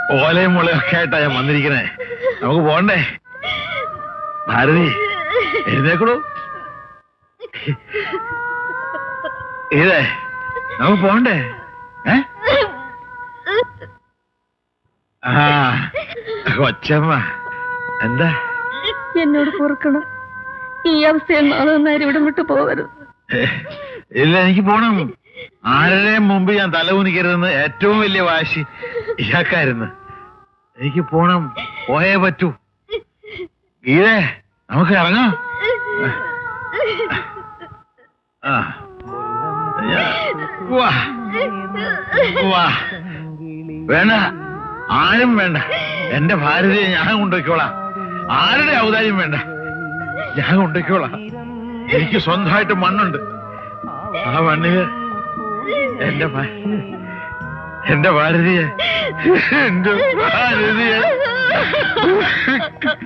ഓലയും മുളയും ഒക്കെ ആയിട്ടാ ഞാൻ വന്നിരിക്കണേ നമുക്ക് പോണ്ടേ ഭാരതി എഴുന്നേക്കണു ഇതേ നമുക്ക് പോണ്ടേ ഏ ആ കൊച്ചമ്മ എന്താ എന്നോട് പൊറുക്കണം ഈ അവസ്ഥയിൽ നാളെ ഇവിടെ വിട്ടു പോകരുത് ഏ, ഇല്ല എനിക്ക് പോണം ആരുടെയും മുമ്പ് ഞാൻ തലകുനിക്കരുതെന്ന് ഏറ്റവും വലിയ വാശി ഇയാൾക്കായിരുന്നു എനിക്ക് പോണം പോയേ പറ്റൂ ഗീതേ നമുക്ക് ഇറങ്ങാം ആ ഞാ- വാ വാ വേണ്ട ആരും വേണ്ട എന്റെ ഭാരതിയെ ഞാൻ കൊണ്ടുപോയിക്കോളാം ആരുടെ ഔദാര്യം വേണ്ട ഞാൻ കൊണ്ടുപോയിക്കോളാം എനിക്ക് സ്വന്തമായിട്ട് മണ്ണുണ്ട് ആ മണ്ണില് എന്റെ ഭാ- എന്റെ ഭാരതിയെ എന്റെ ഭാരതിയെ